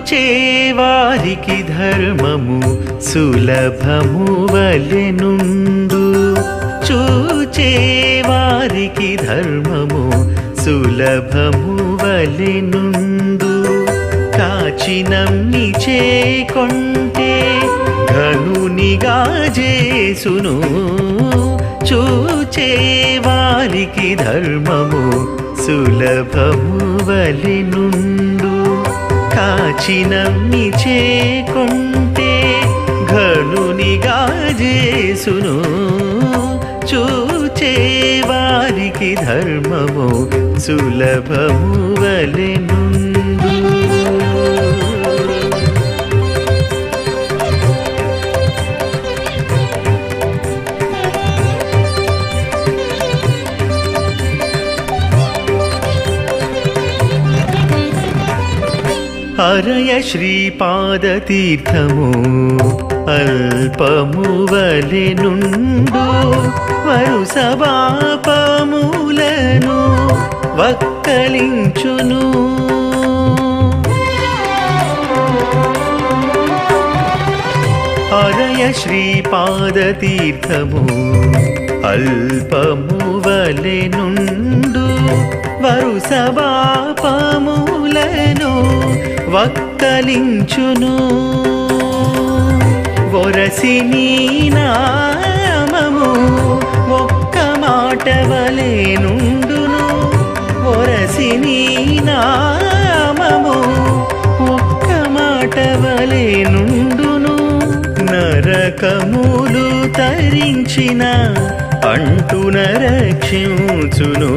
చూచేవారికి ధర్మము సులభము వలెనుండు చూచేవారికి ధర్మము సులభము వలెనుండు కాచినమ్మి చేకొంటే ఘనునిగా చేసును చూచేవారికి ధర్మము సులభము వలెనుండు కాచినమ్మి చేకొంటే ఘనునిగా చేసును చూచేవారికి ధర్మము సులభము వలెనుండు హరయ శ్రీపాదతీర్థము అల్పము వలెనుండు వరుస పాపములను వక్కలించును హరయ శ్రీపాదతీర్థము అల్పము వలెనుండు వరుస పాపములను వక్కలించును వరసి నీ నామము ఒక్క మాట వలెనుండును వరసి నీ నామము ఒక్క మాట వలెనుండును నరకములు తరించిన అంటున రక్షించును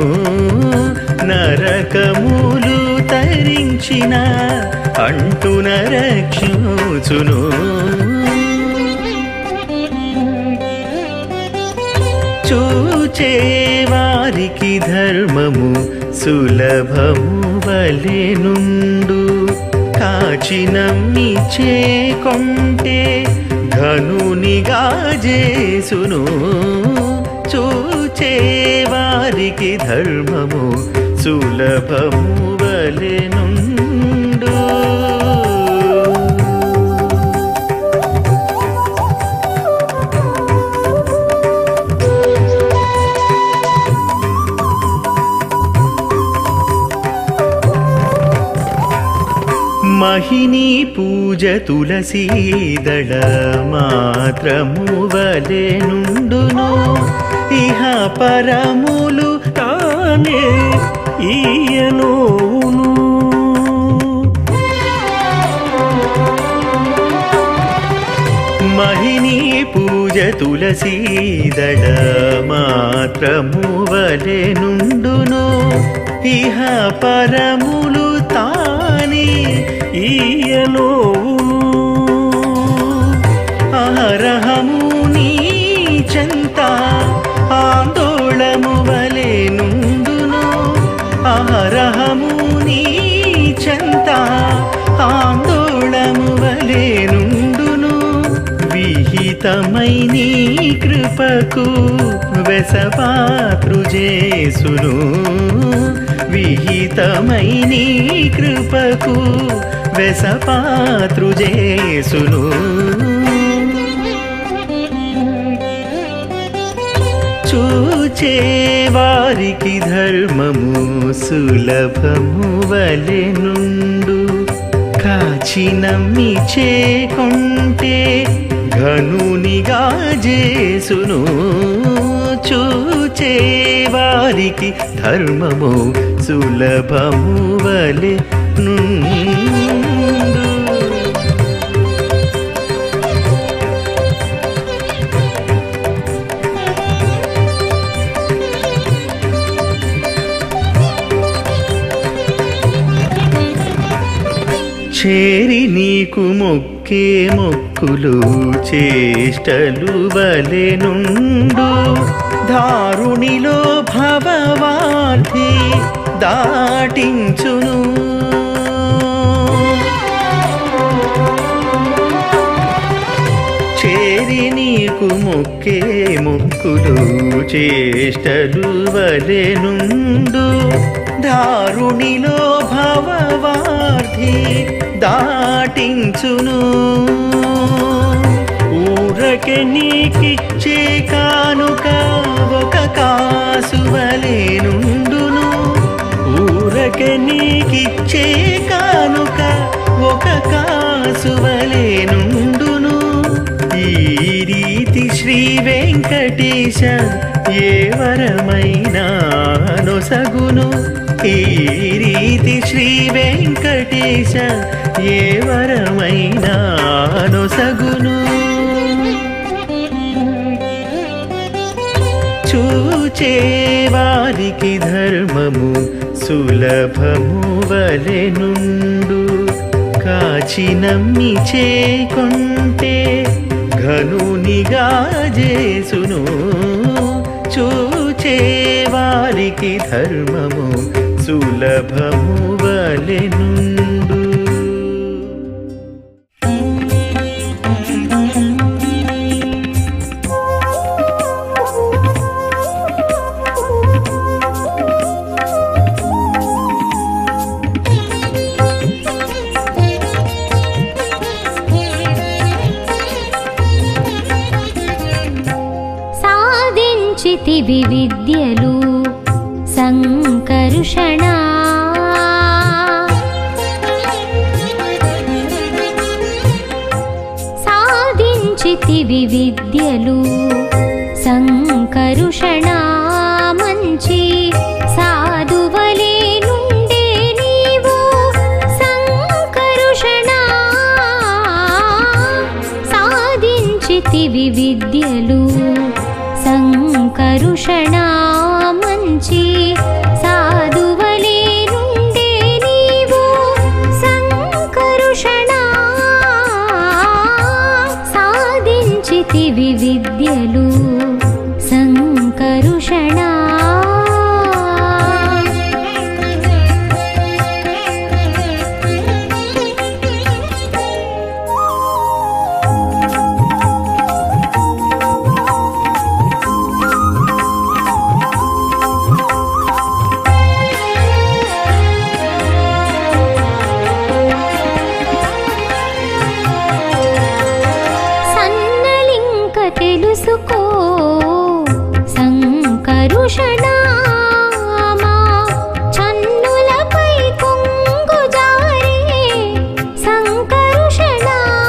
నరకములు తరించిన అంటున రక్షించును చూచేవారికి ధర్మము సులభము వలెనుండు కాచినమ్మి చేకొంటే ఘనునిగా చేసును చూచేవారికి ధర్మము సులభము వలెనుండు మహిని పూజ తులసీదళ మాత్రము వలెనుండును ఇహ పరములు తానే ఈయనోను మహిని పూజ తులసీదళ మాత్రము వలెనుండును ఇహ పరములు తానే ఈయనోను అహరహము నీ చెంత ఆందోళము వలెనుండును అహరహము నీ చెంత ఆందోళము వలెనుండును విహితమై నీ కృపకు వెసపాత్రు చేసును విహితమై నీ కృపకు వెసపాత్రు చేసును చూచేవారికి ధర్మము సులభము వలెనుండు కాచినమ్మి చేకొంటే ఘనునిగా చేసును చూచేవారికి ధర్మము సులభము వలె నుండు చేరి నీకు మొక్కే మొక్కులు చేష్టలు వలెనుండు దారుణిలో భవవార్థి దాటించును చేరి నీకు మొక్కే మొక్కులు చేష్టలు వలెనుండు దారుణిలో భవవార్థి దాటించును ఊరకే నీకిచ్చే కానుక ఒక కాసువలే నుండును ఊరకే నీకిచ్చే కానుక ఒక కాసువలే నుండును ఈ రీతి శ్రీ వెంకటేశ ఏ వరమైనా నొసగును ఈ రీతి శ్రీ వెంకటేశ ఏ వరమైనా నొసగును చూచే వారికి ధర్మము సులభము వలె నుండు కాచి నమ్మి చేకొంటే ఘనునిగా చేసును చూచే వారికి ధర్మము సులభము వలె నుండు సాధించితివి విద్యలు సంకరుషణ సాధించితివి విద్యలు సంకరుషణ మంచి సాధువలే నుండే నీవు సంకరుషణ సాధించితివి విద్యలు సంకరుషణ మంచి సాధువలే నుండే నీవు సంకరుషణ సాధించితివి విద్యలు సంకరుషణ సన్నలింక తెలుసుకో సంకరుషణమా చన్నులపై కొంగు జారే సంకరుషణ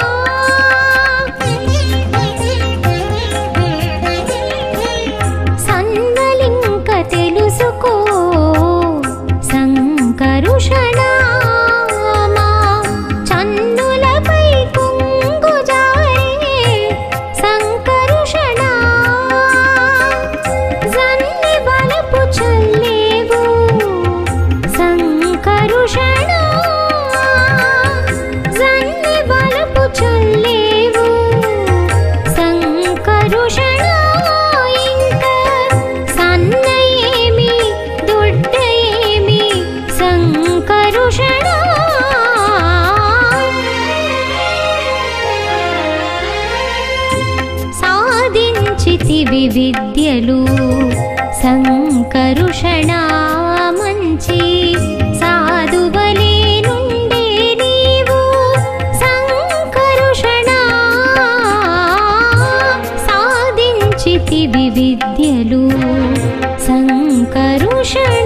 సన్నలింక తెలుసుకో సంకరుషణమా చన్నులపై కొంగు జారే సంకరుషణ జన్ని బలపు చల్లేవు సంకరుషణ జన్ని బలపు చల్లేవు సంకరుషణ ఇంక సన్న ఏమి దొడ్డ ఏమి సంకరుషణ సాధించితివి విద్యలు సంకరుషణ మంచి సాధువలే నుండే నీవు సంకరుషణ సాధించితివి విద్యలు సంకరుషణ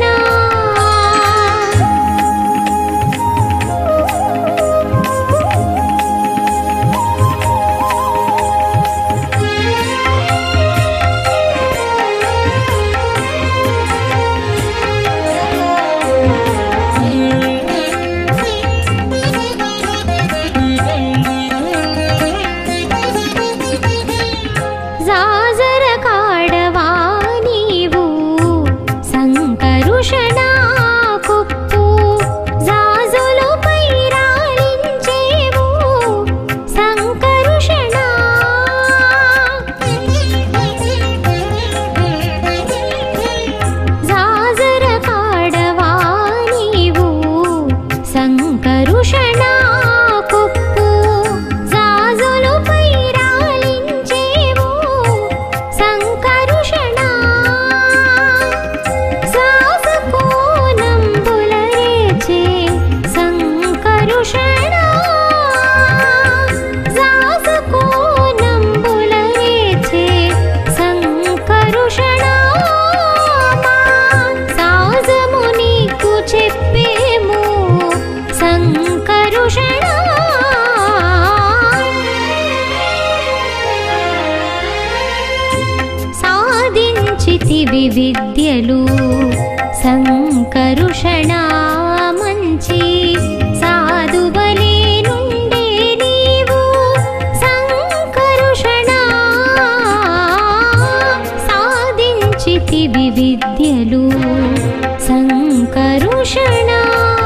జాజర కాడవారల సాధించితివి విద్యలు సంకరుషణా మంచి సాధువలే నుండే నీవు సంకరుషణా సాధించితివి విద్యలు సంకరుషణా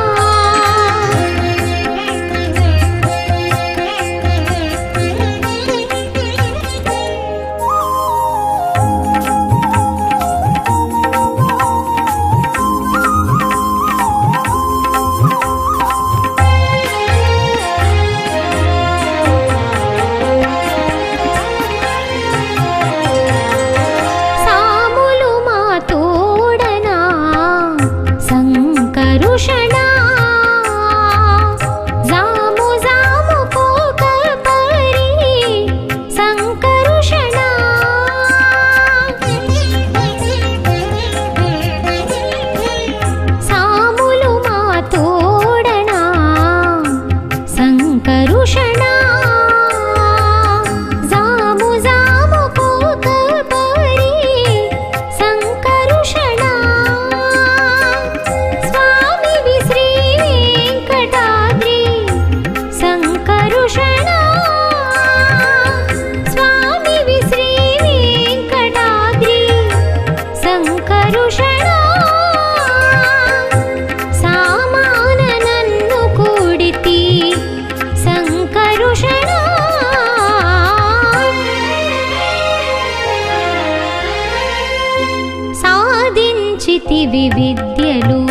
సాములు మా తోడనా సంకరుషణా జాము జాము కోక పరి సంకరుషణా సాములు మా తోడనా సంకరుషణా జాము జాము కోక పరి సంకరుషణా స్వామి శ్రీ వెంకటాద్రి సంకరుషణా స్వామి శ్రీ వెంకటాద్రి సంకరుషణా సామాన నన్ను కూడితి సంకరుషణా సాధించితివి విద్యలు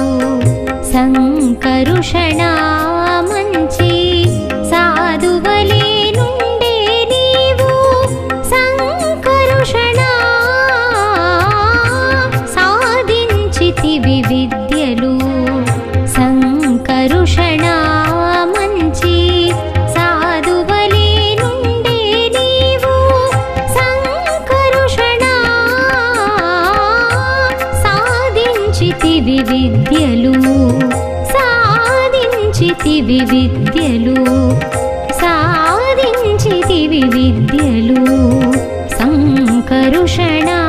సంకరుషణా మంచి సాధువలే నుండే నీవు సంకరుషణా సాధించితివి విద్యలు సంకరుషణా మంచి సాధువలే నుండే నీవు సంకరుషణా సాధించితివి విద్యలు సాధించితివి విద్యలు సాధించితివి విద్యలు సంకరుషణా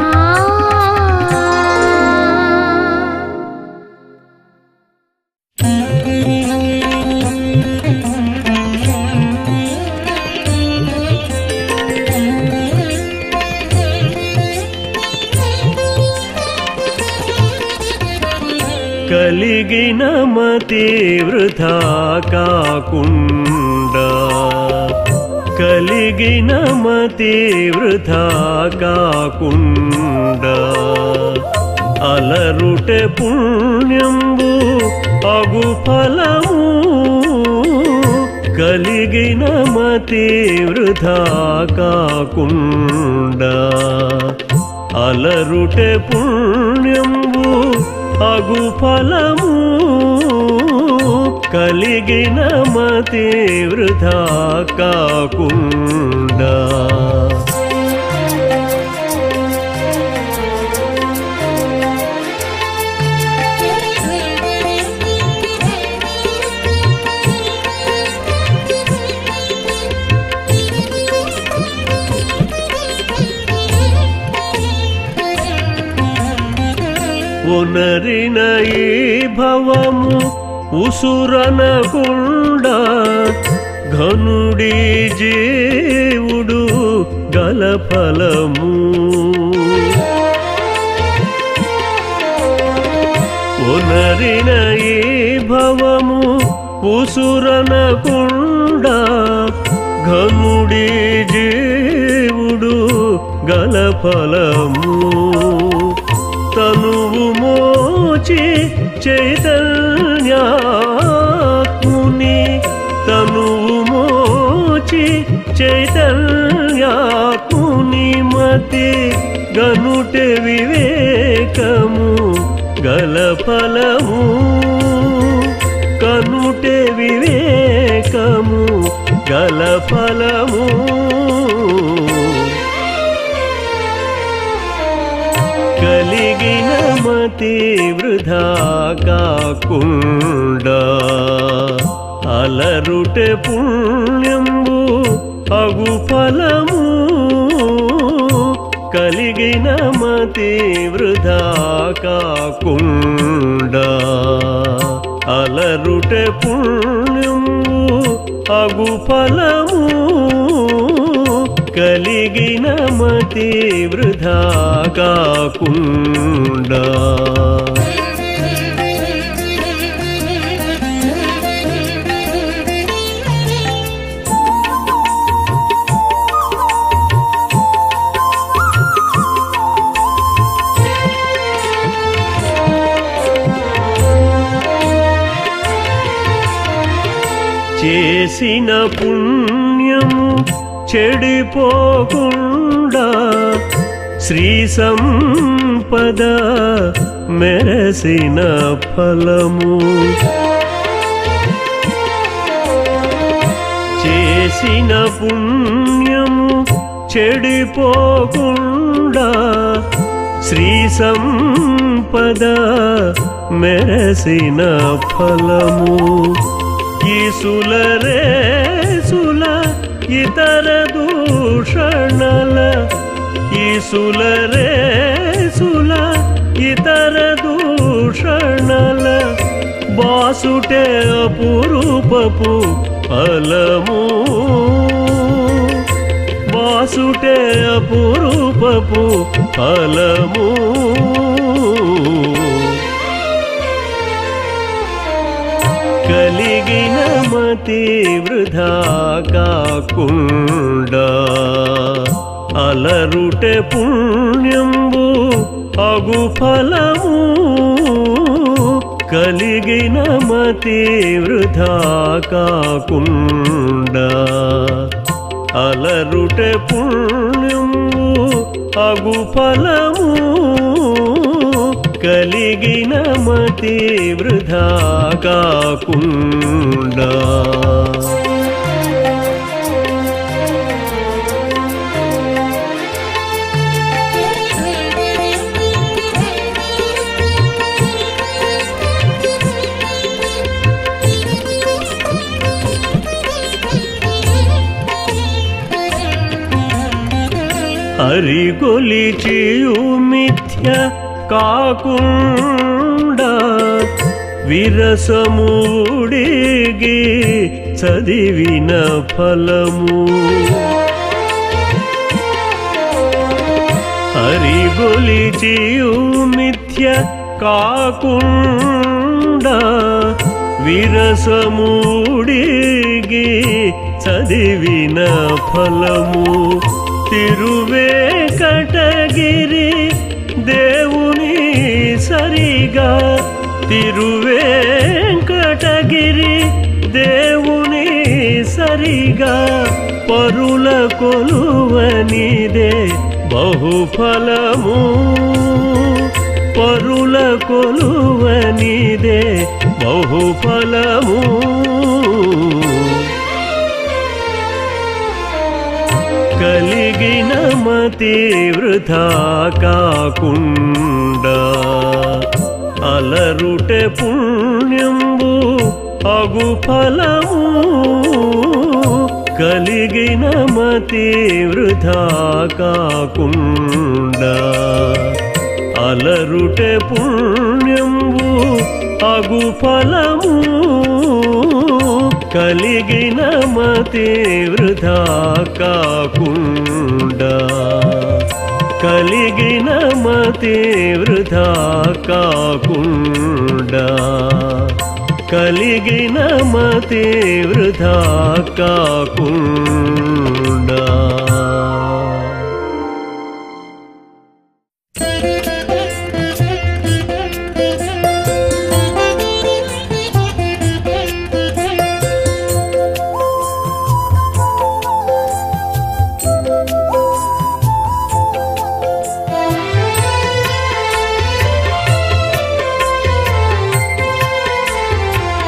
కలిగిన మతి వృధా కాకుండా కలిగిన మతి వృధా కాకుండా అలరుటె పుణ్యంబు అగు ఫలము కలిగిన మతి వృధా కాకుండా అలరుటె పుణ్యంబు అగు ఫలము కలిగిన మతి వృధా కాకుండా ఉనరిన ఈ భవము ఉసురనకుండా ఘనుడి జీవుడు గల ఫలము ఉనరిన ఈ భవము ఉసురనకుండా ఘనుడి జీవుడు గల ఫలము తనువు మోచి చైతన్యాత్ముని తనువు మోచి చైతన్యాత్ముని మతి గనుటె వివేకము గల ఫలము కనుటె వివేకము గల ఫలము కలిగిన మతి వృధా కాకుండా అలరుటె పుణ్యంబు అగు ఫలము కలిగిన మతి వృధా కాకుండా అలరుటే పుణ్యము అగు ఫలము కలిగిన మతి వృధా కాకుండా చేసిన పుణ్యము చెడిపోకుండా శ్రీ సంపద మెరసిన ఫలము చేసిన పుణ్యము చెడిపోకుండా శ్రీ సంపద మెరసిన ఫలము ఈసులరేసుల ఇతర దూషణల ఈసులరేసుల ఇతర దూషణల బాసుటే అపురూపపు ఫలము బాసుటే అపురూపపు ఫలము కలిగిన మతి వృధా కాకుండా అలరుటే పుణ్యంబు అగు ఫలము కలిగిన మతి వృధా కాకుండా అలరుటే పుణ్యంబు అగు ఫలము కలిగిన మతి వృధా కాకుండా హరిగొలిచియు మిథ్య కాకుండా విరసమూడిగి చదివిన ఫలము హరిగొలిచియు మిథ్య కాకుండా విరసమూడిగి చదివిన ఫలము తిరువేకటగిరి దేవుని సరిగా తిరువేంకటగిరి దేవుని సరిగా పరుల కొలువనిదే బహుఫలము పరుల కొలువనిదే బహుఫలము కలిగిన మతి వృధా కాకుండా అలరుటే పుణ్యంబు అగు ఫలము కలిగిన మతి వృధా కాకుండా అలరుటే పుణ్యంబు అగు ఫలము కలిగిన మతి వృధా కాకుండా కలిగిన మతి వృధా కాకుండా కలిగిన మతి వృధా కాకుండా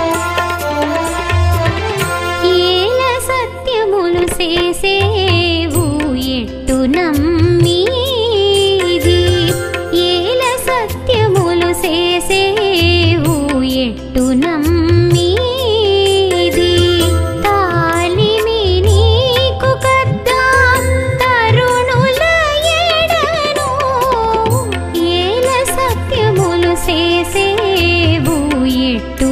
ఏల సత్యములు చేసేవు చేసేవు ఎట్టు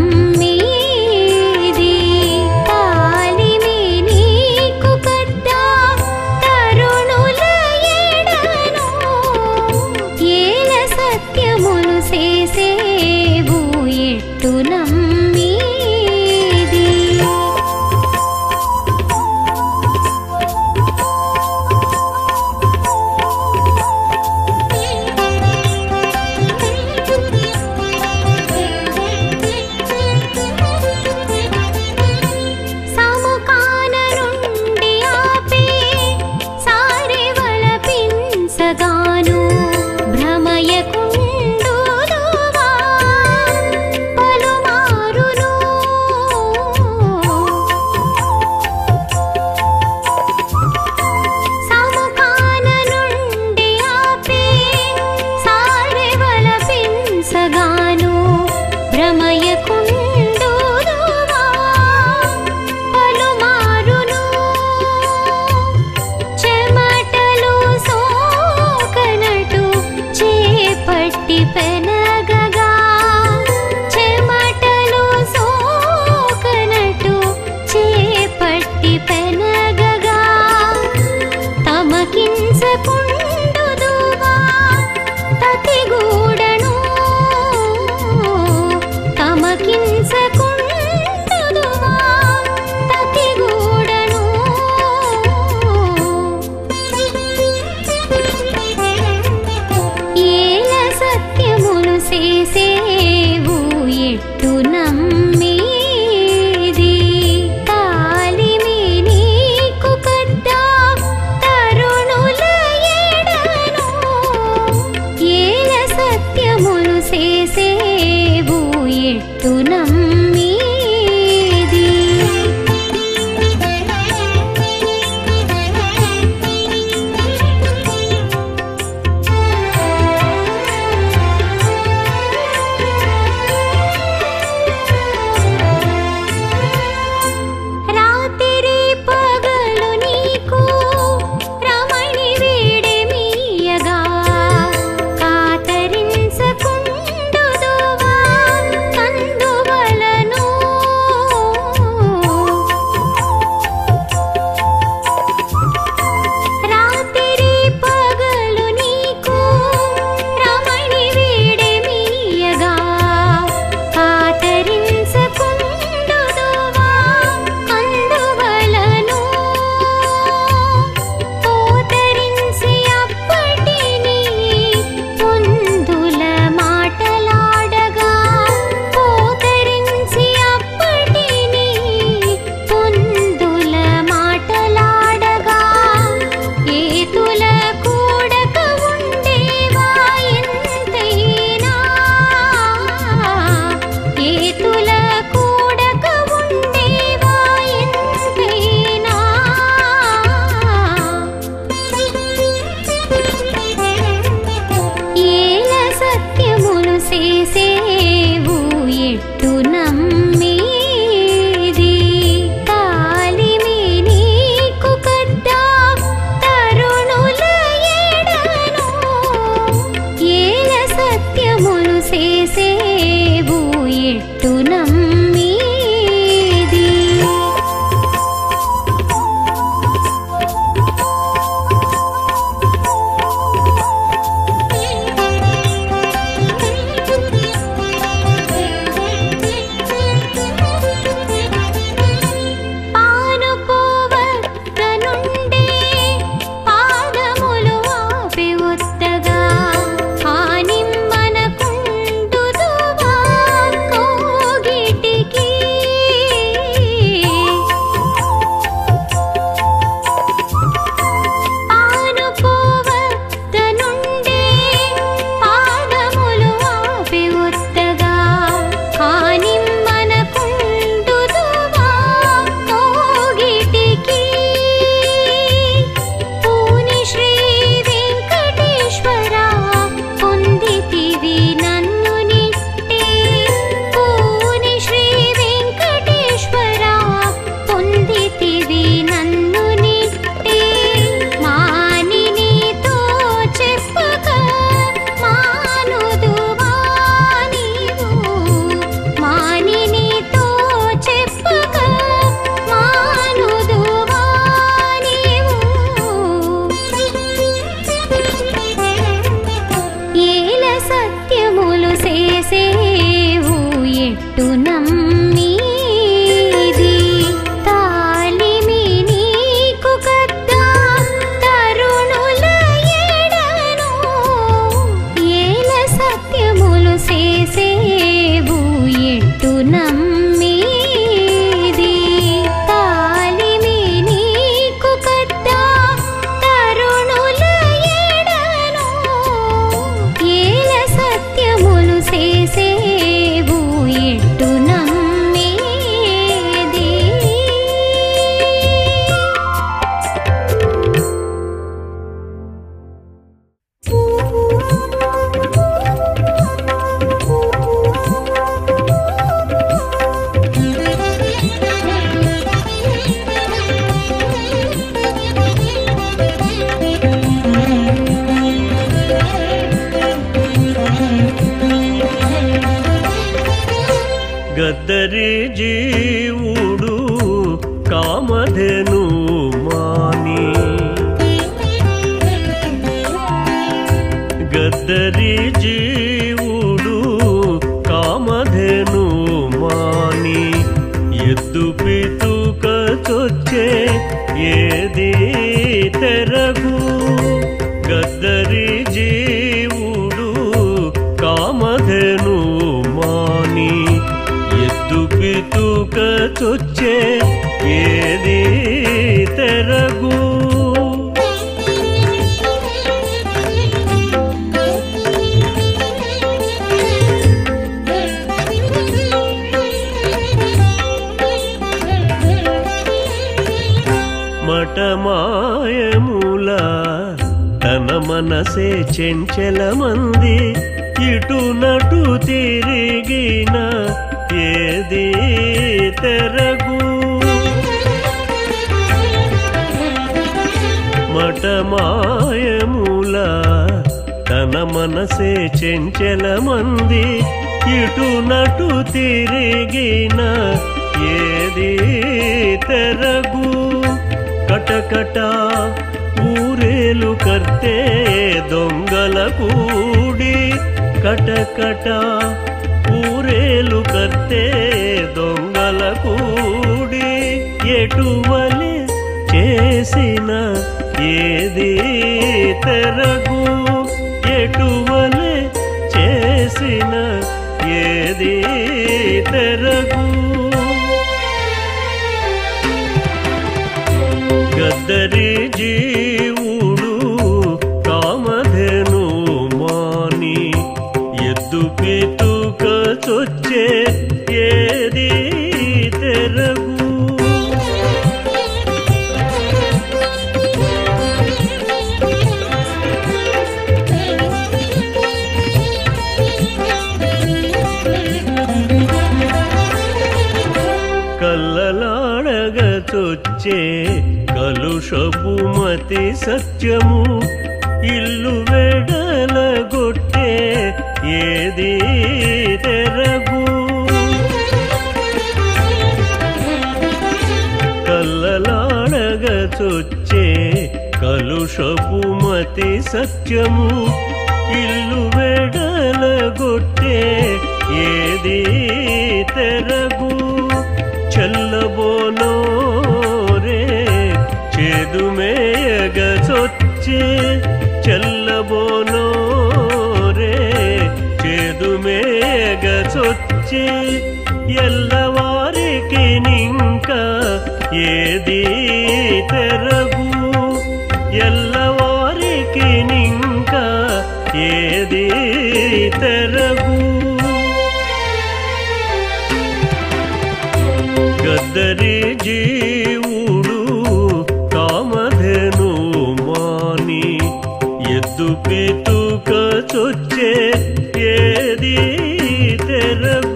నమ్మీది తాలిమి నీకు కద్దా తరుణుల ఎడను ఏల సత్యములు చేసేవు ఎట్టు నమ్మీది సముఖాన నుండి ఆపే సారెవల పింసగాను భ్రమయకుండుదువా పలుమారును సముఖాన నుండి ఆపే సారెవల పింసగాను భ్రమయకుండుదువా పలుమారును చెమటలు సోకనటు చేపట్టి పెనగగా చెమటలు సోకనటు చేపట్టి పెనగగా తమకింసకుండుదువా తతిగూడను తమకింసకుండుదువా తతిగూడను ఏల సత్యములు చేసేవు ఎట్టు నమ్మీది తాలిమి నీకు కద్దా తరుణుల ఎడను ఏల సత్యములు చేసేవు ఎట్టు నమ్మీది రాత్రి పగలు నీకు రమణి వీడెమీయగా కాతరించకుండుదువా కందువల గద్దరి జీవుడు కామధేను మాని గద్దరి జీవుడు కామధేను మాని ఎద్దు పితుక చొచ్చే ఏది తెరగు గద్దరి జీవుడు కామధేను మాని ఎద్దు పితుక చొచ్చే ఏది తెరగు మటమాయముల తన మనసే చెంచలమంది ఇటు నటు తిరిగిన ఏది తెరగు మటమాయముల తన మనసే చెంచలమంది ఇటు నటు తిరిగిన ఏది తెరగు కటకట ఊరేలు కర్తే దొంగల కూడి కటకట ఊరేలు కర్తే దొంగల కూడి ఎటువలే చేసిన ఏది తెరగు ఎటువలే చేసిన ఏది తెరగు గద్దరి జీవుడు కామధేను మాని ఎద్దు పితుక చొచ్చే ఏది తెరగు కల్లలాడగ చొచ్చే కలుషపు మతి సత్యము ఇల్లు వెడలగొట్టే ఏది తెరగు కల్లలాడగ చొచ్చే కలుషపు మతి సత్యము ఇల్లు వెడలగొట్టే ఏది తెరగు చల్లబోనో రే చేదుమేయగ చొచ్చే చల్లబోనో రే చేదుమేయగ చొచ్చే ఎల్లవారికి నింక ఏది తెరగు ఎల్లవారికి నింక ఏది తెరగు గద్దరి జీవుడు కామధేను మాని ఎద్దు పితుక చొచ్చే ఏది తెరగు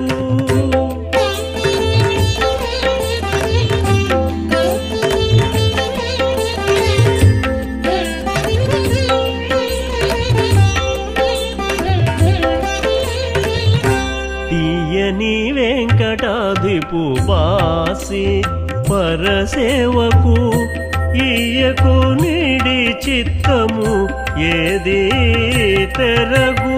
తీయని వెంకటాధిపు బాసి పరసేవకు ఈయకు నిడి చిత్తము ఏది తెరగు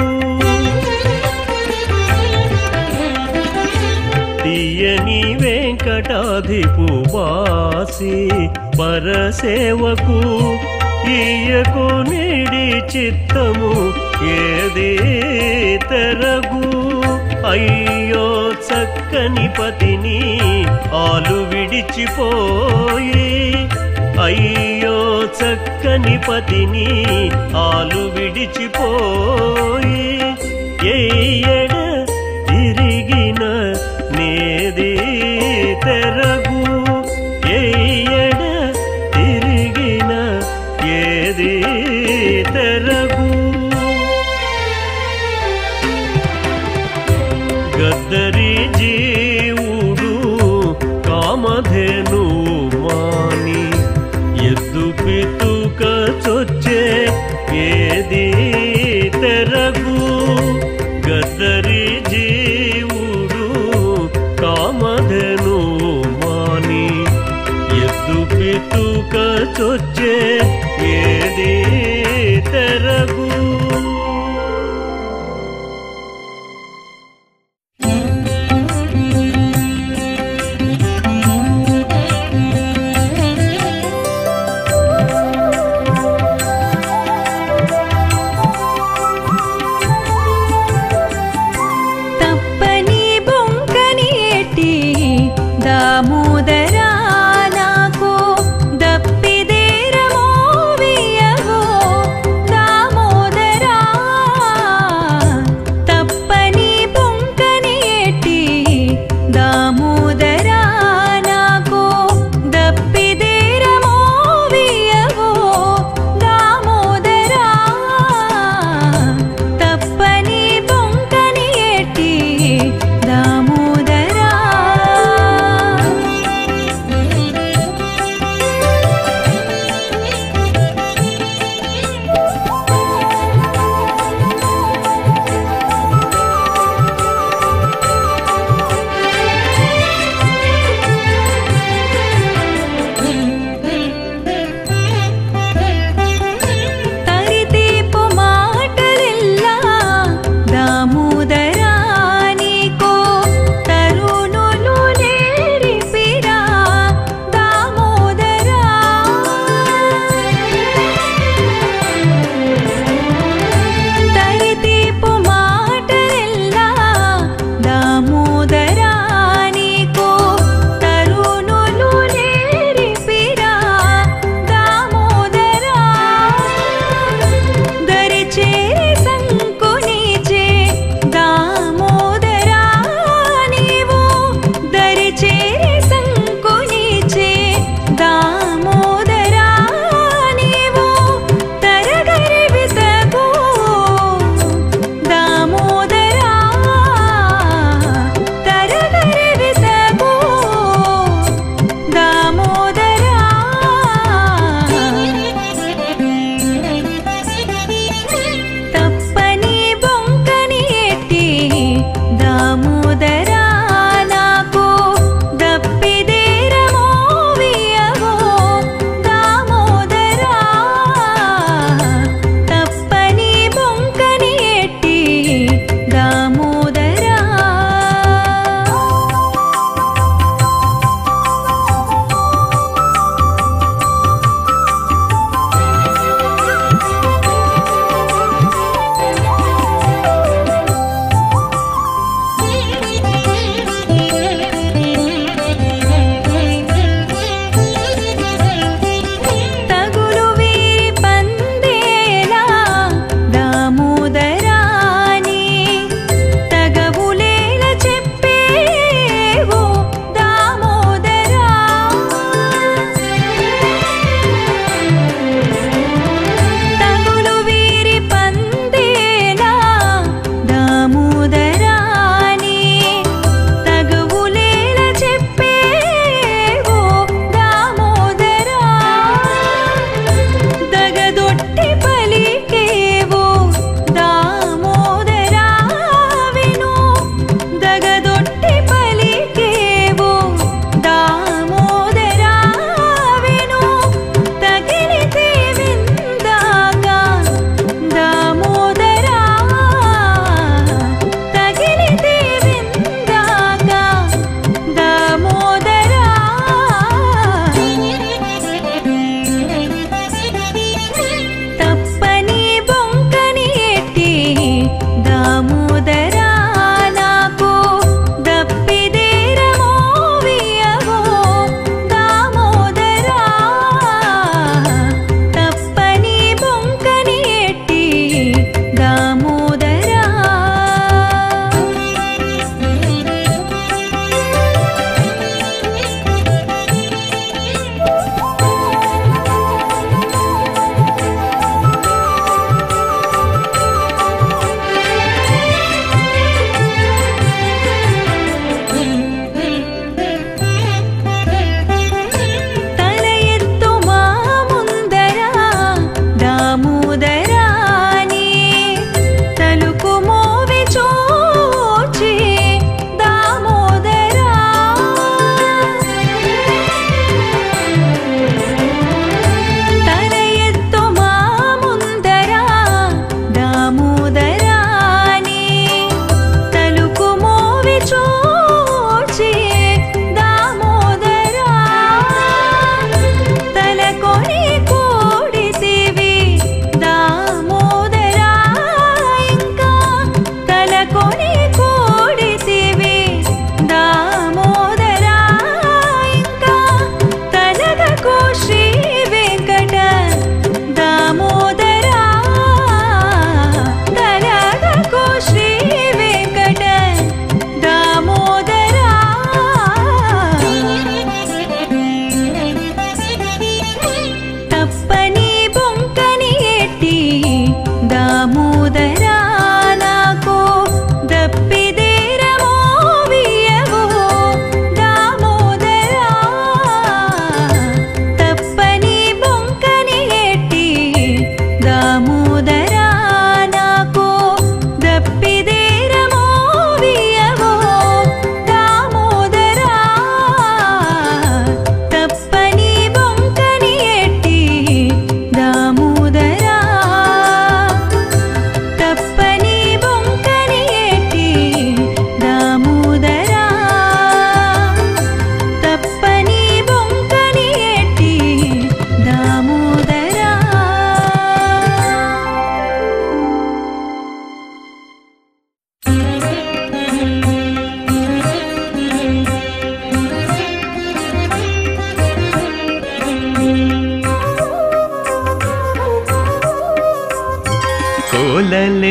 తీయని వెంకటాధిపు బాసి పరసేవకు ఈయకు నిడి చిత్తము ఏది తెరగు అయ్యో చక్కని పతిని ఆలు విడిచిపోయి అయ్యో చక్కని పతిని ఆలు విడిచిపోయి ఎయ్యడ తిరిగిన నేది తెరగు ఎయ్యడ తిరిగిన ఏది తెరగు గద్దరి జీవుడు కామధేను మాని ఎద్దు పితుక చొచ్చే ఏది తెరగు గద్దరి చొచ్చే ఏది తెరగు తప్పని బొంకని ఎట్టి దామోదరా నాకు దప్పిదేరమో వియవో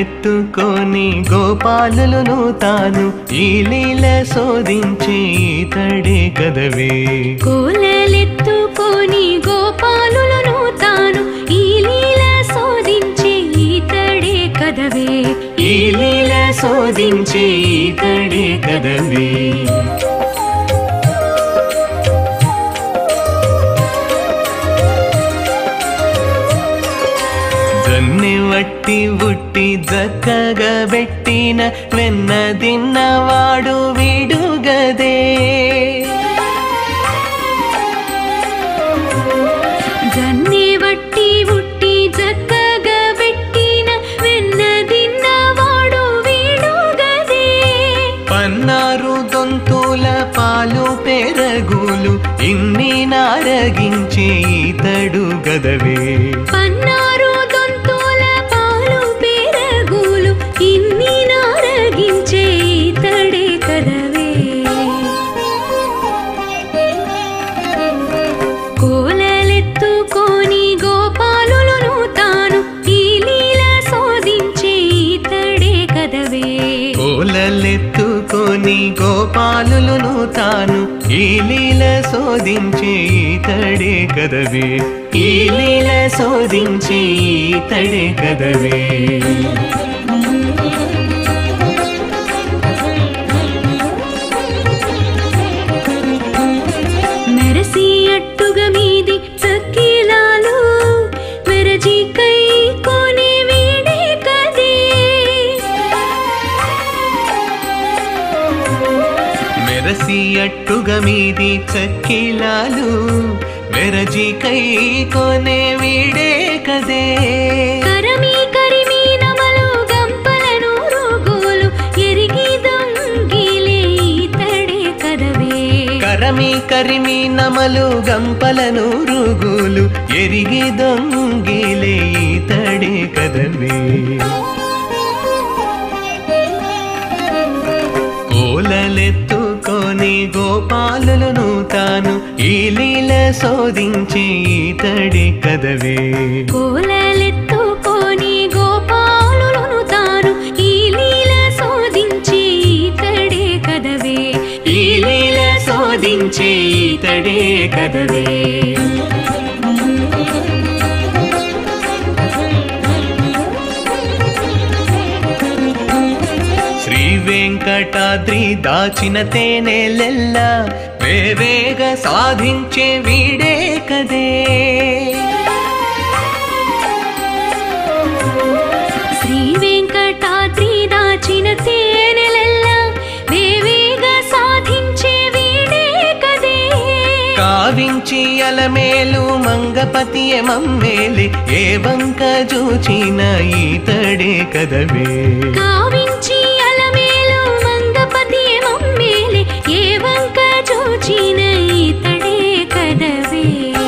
కోలలెత్తుకొని గోపాలులను తాను ఈ లీల శోధించే ఈతడే కదవే కోలలెత్తుకొని గోపాలులను తాను ఈ లీల శోధించే ఈతడే కదవే ఈ లీల శోధించే ఈతడే కదవే జన్ని వట్టి ఉట్టి జక్కగా పెట్టిన వెన్న తిన్నవాడు విడుగదే జన్ని వట్టి ఉట్టి చక్కగా పెట్టిన వెన్న తిన్నవాడు వీడుగదే పన్నారు దొంతుల పాలు పెరగులు ఇన్ని నారగించే ఈతడు గదవే పన్నారు దొంతుల పాలు పెరగులు ఇన్ని నారగించే ఈతడే కదవే కోలలెత్తుకొని గోపాలులను తాను ఈ లీల శోధించే ఈతడే కదవే కోలలెత్తుకొని గోపాలులను తాను ఈ లీల శోధించే ఈతడే కదవే ఈ లీల శోధించే ఈతడే కదవే మెరసి అట్టుగా మీది చక్కిలాలు మెరజి కై కొని వీడే కదే మెరసి అట్టుగా మీది చక్కిలాలు వెరజి కై కొనే వీడే కదే కరమి కరిమి నమలు గంపలను రుగులు ఎరిగి దొంగిలే ఈతడే కదవే కరమి కరిమి నమలు గంపలను రుగులు ఎరిగి దొంగిలే ఈతడే కదవే కోలలెత్తుకొని గోపాలులను తాను ఈ లీల శోధించి ఈతడే కదవే కోలలెత్తుకొని గోపాలులను తాను ఈ లీల శోధించి ఈతడే కదవే ఈ లీల శోధించి ఈతడే కదవే శ్రీ వెంకటాద్రి దాచిన తేనెలెల్ల వేవేగ సాధించే వీడే కదే శ్రీ వెంకటాద్రి దాచిన తేనెలెల్లా వేవేగా సాధించే వీడే కదే కావించి అలమేలు మంగపతి మమ్మేలి ఏ వంక చూచిన ఈతడే కదవే కావించి అలమేలు మంగపతి మమ్మేలే ఏ వంక చూచిన ఈతడే కదవే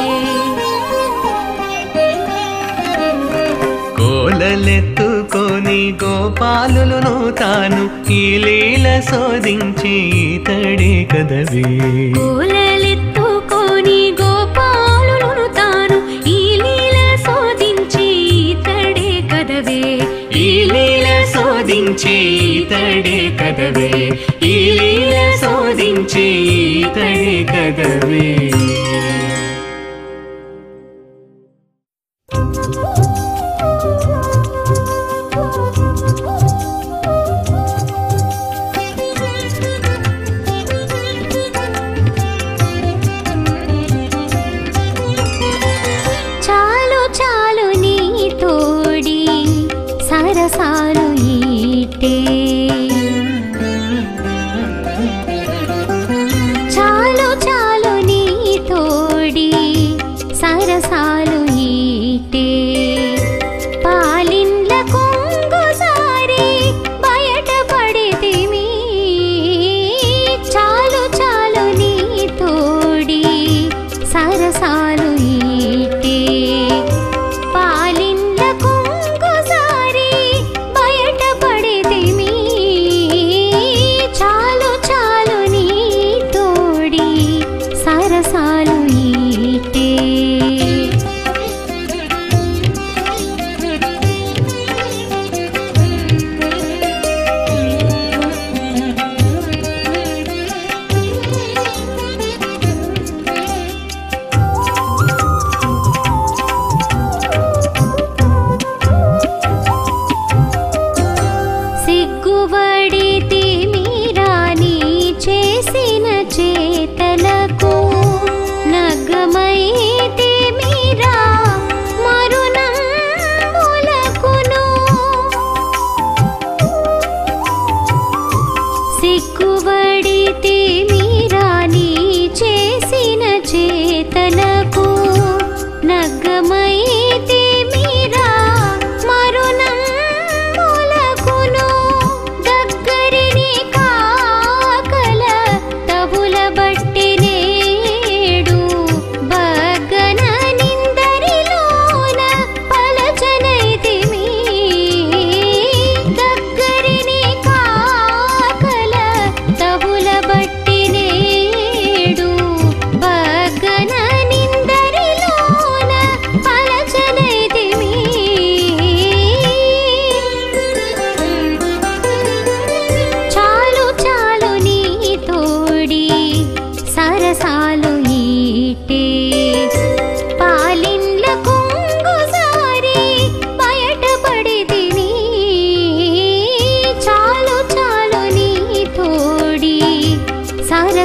కోలలెత్తుకొని గోపాలులను తాను ఈ లీల శోధించి ఈతడే కదవే కోలలెత్తుకొని గోపాలులను తాను ఈ లీల శోధించి ఈతడే కదవే ఈ లీల శోధించి ఈతడే కదవే ఈ లీల శోధించి ఈతడే కదవే చాలు చాలు నీ తోడి సరసాలు ఈటే చాలు చాలు నీ తోడి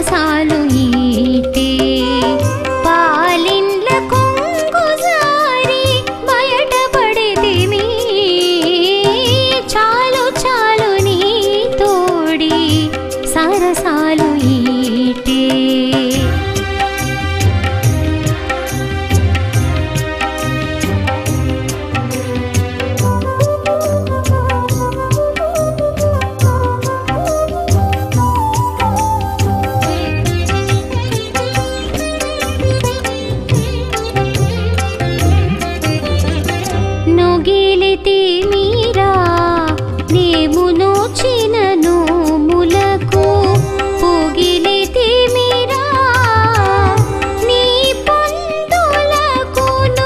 సరసాలు ఈటే పాలిండ్ల కొంగు జారి బయటపడితిమి చాలు చాలు నీ తోడి సరసాలు ఈటే నొగిలితి మీరా నేము నోచిన నోములకు పొగిలితి మీరా నీ పొందులకును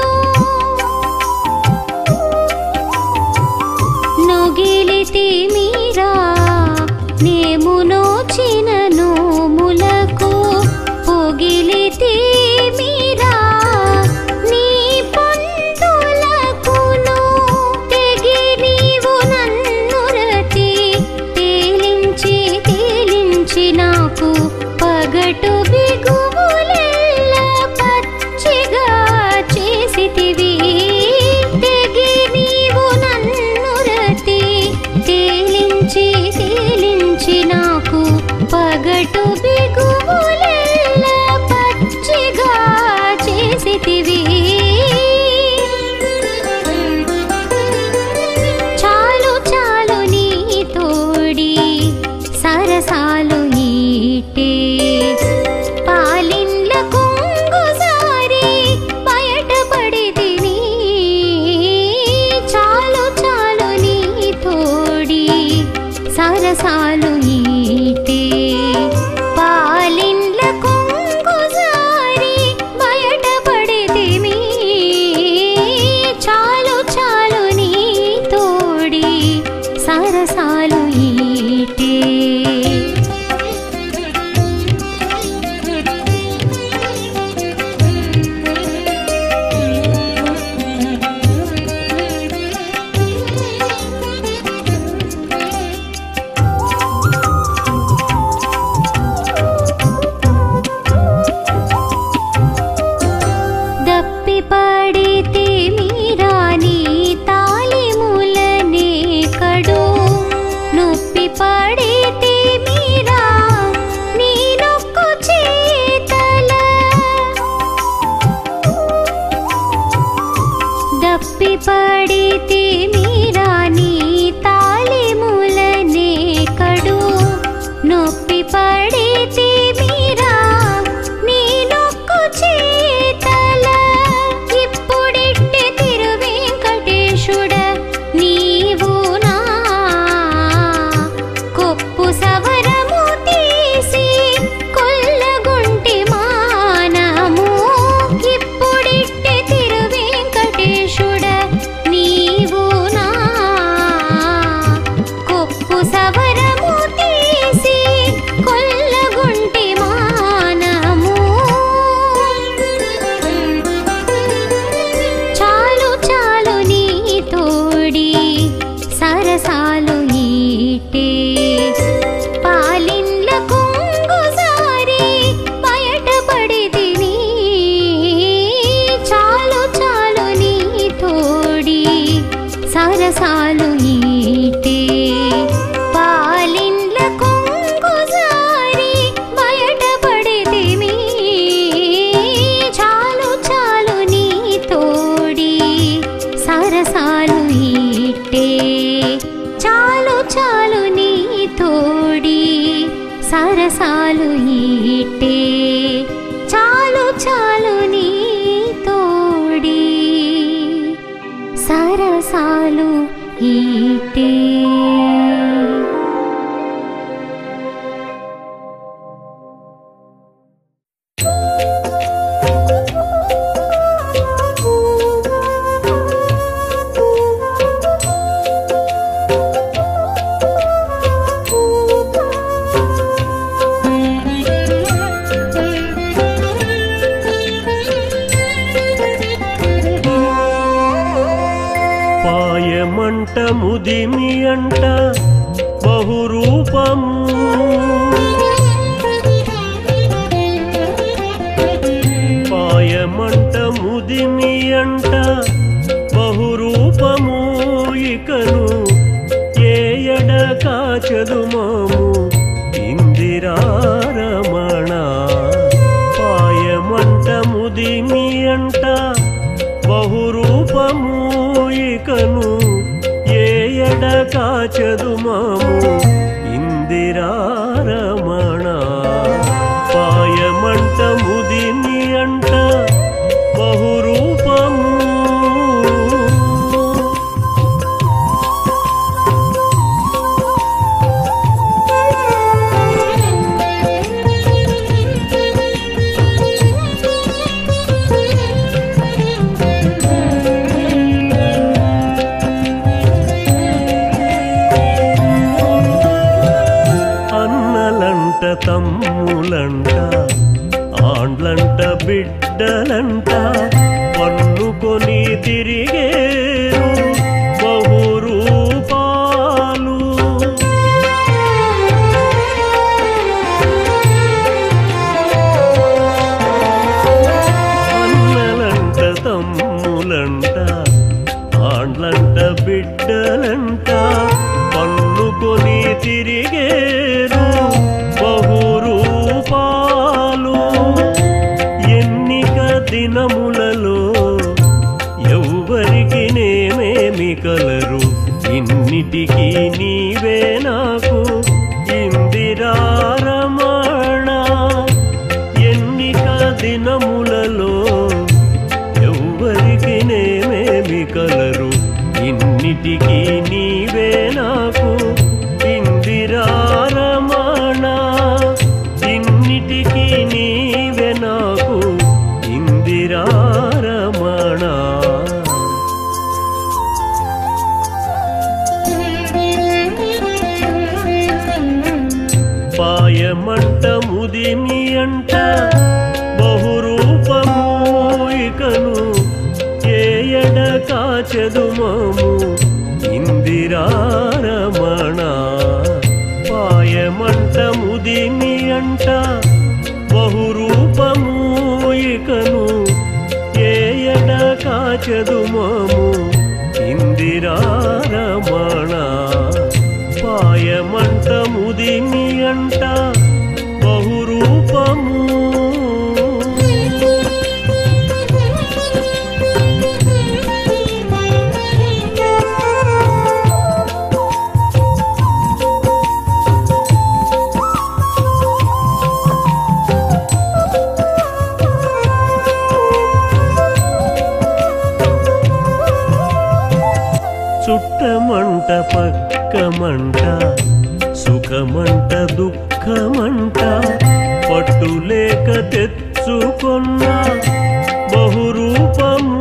నొగిలితి మీరా నేము నోచిన నోములకు పొగిలితి మీరా నీ పొందులకును తెగి నీవు నన్ను రతి తేలించి తేలించి నాకు పగటు బిగువులెల్ల పచ్చిగా చేసితివి తెగి నీవు నన్ను రతి తేలించి తేలించి నాకు పగటు బిగువులెల్ల పచ్చిగా చేసితివి చాలు చాలు నీ తోడి సరసాలు ఈటే పాలిండ్ల కొంగు సారి బయటపడి తిని చాలు చాలు నీ తోడి సరసాలు ఈటే పాలిండ్ల కొంగు సారి బయటపడి తిమి చాలు చాలు నీ తోడి సరసాలు ఈటే దప్పి పడితే మీరాని తాలిములనే కడు నొప్పి పడితే మీరా నీ నొక్కు చేతల దప్పి పడితే మీరా నీ తాలిములనే కడు నొప్పి పడితే మీరా నీ నొక్కు చేతల ఇప్పుడిట్టి తిరువెంకటేశుడ నీవు నా కొప్పు సవరము తీసి కొల్లగుంటి మానము ఇప్పుడిట్టి తిరువెంకటేశుడ నీవు నా కొప్పు సవరము తీసి కొల్లగుంటి మానము చాలు చాలు నీ తోడి సరసాలు ఈటే పాలిండ్ల కొంగు సారి బయటపడి తిని చాలు చాలు నీ తోడి సరసాలు ఈటే పాలిండ్ల కొంగు సారి బయటపడి తిమి చాలు చాలు నీ తోడి సరసాలు ఈటే చాలు చాలు నీ తోడి సరసాలు ఈటే చాలు చాలు నీ తోడి సరసాలు ఈటే పాయమంట ముదిమి అంట బహురూపము ముదిమి అంట బహురూపము ఇకను ఏయడ కాచదు మాము ఇందిరారమణ పాయమంట ముదిమి అంట బహురూపము ఇకను ఏయడ కాచదు మాము ఇందిరారమణ పాయమంట ముదిమి అంట బహురూపము అన్నలంట తమ్ములంట ఆండ్లంట బిడ్డలంట పన్నుకొని తిరిగేరు బహురూపాలు అన్నలంట తమ్ములంట ఆండ్లంట బిడ్డలంట పన్నుకొని తిరిగేరు బహురూపాలు ఎన్నిక దినములలో ఎవ్వరికి నేమేమి కలరు ఇన్నిటికీ నీవే నాకు ఇందిరారమణ ఎన్నిక దినములలో ఎవ్వరికి నేమేమి కలరు ఇన్నిటికీ నీవే నాకు ఇందిరారమణ ఇన్నిటికీ నీవే నాకు ఇందిరారమణ పాయమంట ముదిమి అంట బహురూపము ఇకను ఏయడ కాచదు మాము ఇందిరారమణ పాయమంట ముదిమి అంట బహురూపము ఇకను ఏయడ కాచదు మాము ఇందిరారమణ పాయమంట ముదిమి అంట బహురూపము చుట్టమంట పక్కమంట సుఖమంట దుఃఖమంట పట్టులేక తెచ్చుకొన్న బహురూపము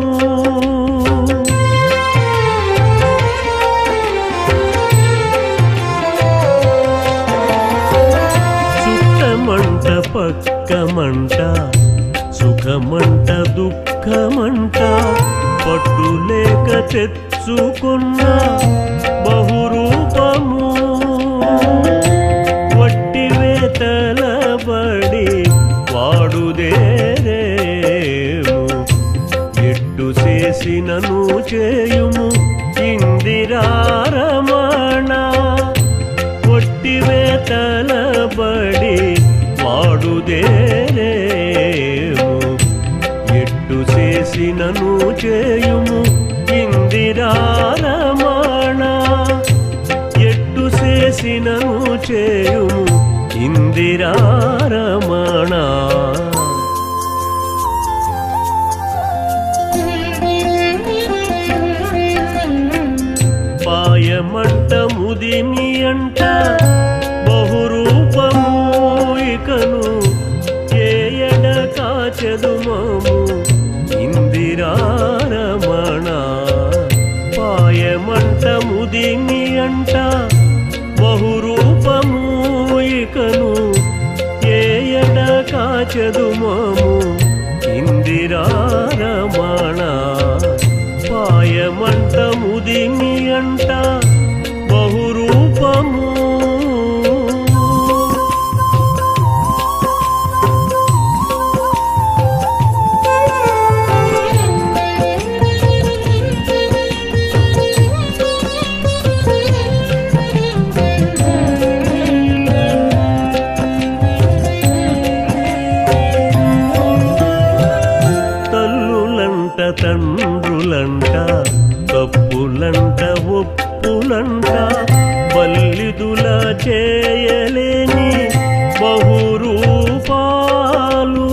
చుట్టమంట పక్కమంట సుఖమంట దుఃఖమంట పట్టులేక తెచ్చుకున్న బహురూపము వట్టి వేతలబడి వాడుదేరేము ఎట్టు చేసినను చేయుము ఇందిరారమణ కొట్టి వేతలబడి వాడుదేరేము ఎట్టు చేసినను చేయుము ఇందిరారమణ ఎట్టు చేసినను చేయుము ఇందిరారమణ పాయమంట ముదిమి అంట బహురూపము ఇకను ఏయడ కాచదు మాము ఇందిరారమణ పాయమంట ముదిమి అంట బహురూపము ఇకను ఏయడ కాచదు మాము ఇందిరారమణ పాయమంట ముదిమి అంట బహురూపము చేయలేని బహురూపాలు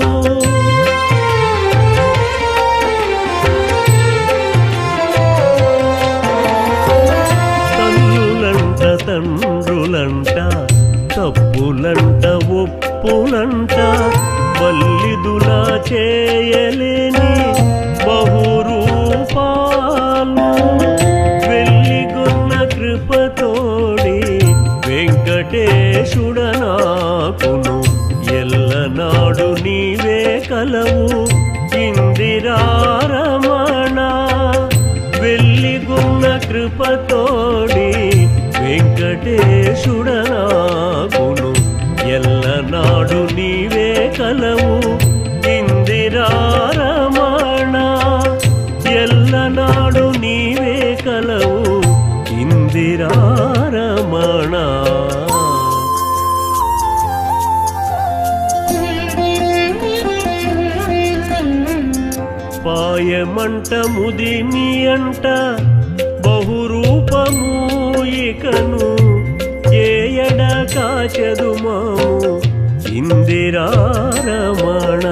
తల్లులంట తండ్రులంట తప్పులంట ఒప్పులంట వల్లిదులా చేయలేని బహురూపాలు వెల్లిగొన్న కృపతోడి వెంకటేశుడనాకును ఎల్లనాడు నీవే కలవు ఇందిరారమణ వెల్లిగున్న కృపతోడి వెంకటేశుడనాకును ఎల్లనాడు నీవే కలవు ఇందిరారమణ ఎల్లనాడు నీవే కలవు ఇందిరారమణ పాయమంట ముదిమి అంట బహురూపము ఇకను ఏయడ కాచదు మాము ఇందిరారమణ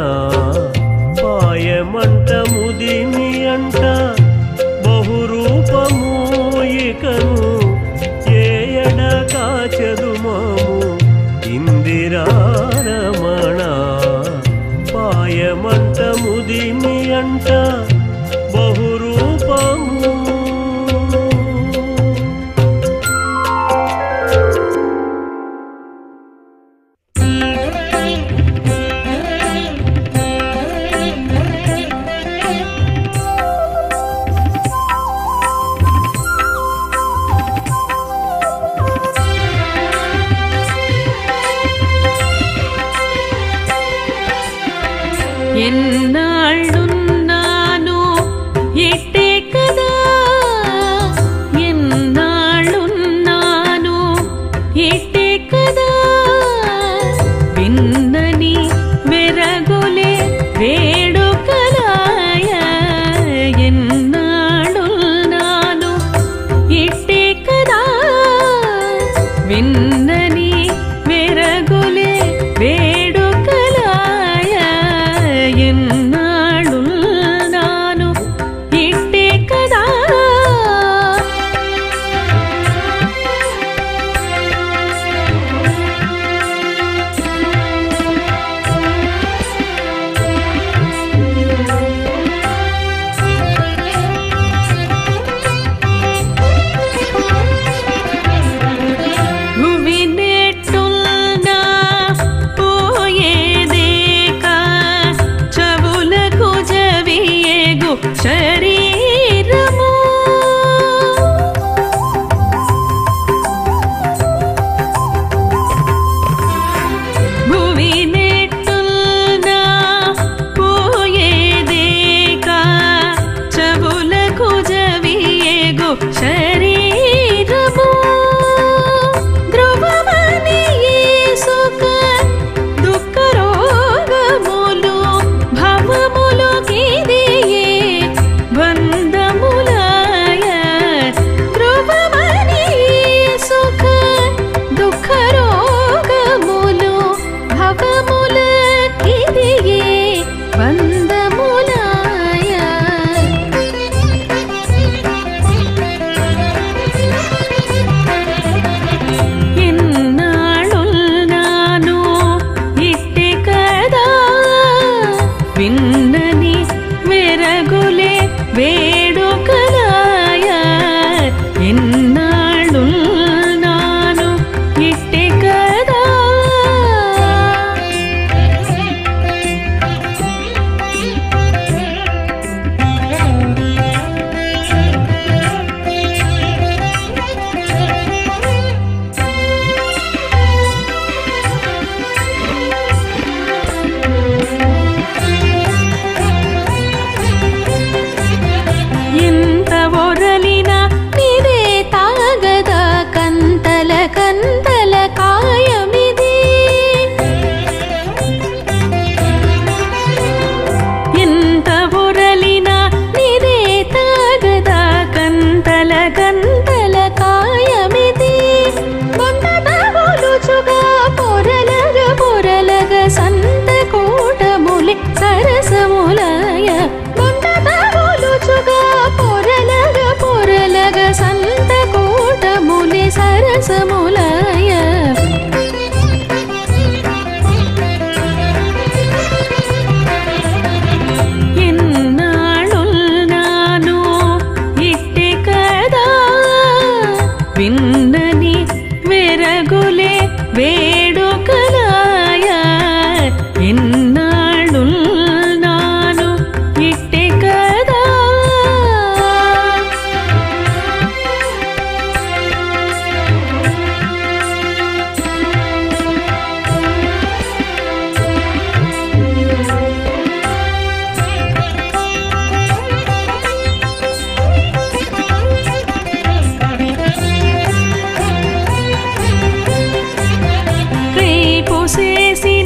పాయమంట ముదిమి అంట బహురూపము ఇకను ఏయడ కాచదు మాము ఇందిరారమణ పాయమంట ముదిమి అంట బహురూపము ఎన్నాళ్ళున్నాను ఎట్టే కదా ఎన్నాళ్ళున్నాను ఎట్టే కదా విన్నని వెరగొలే వేడుకలాయ ఎన్నాళ్ళున్నాను ఎట్టే కదా విన్నని వెరగొలే వేడుకలాయ ఎన్నాళ్ళు నాను ఇట్టే కదా వేడుకలాయ ఎన్నాళ్ళు నాను ఇట్టే కదా రేపు చేసి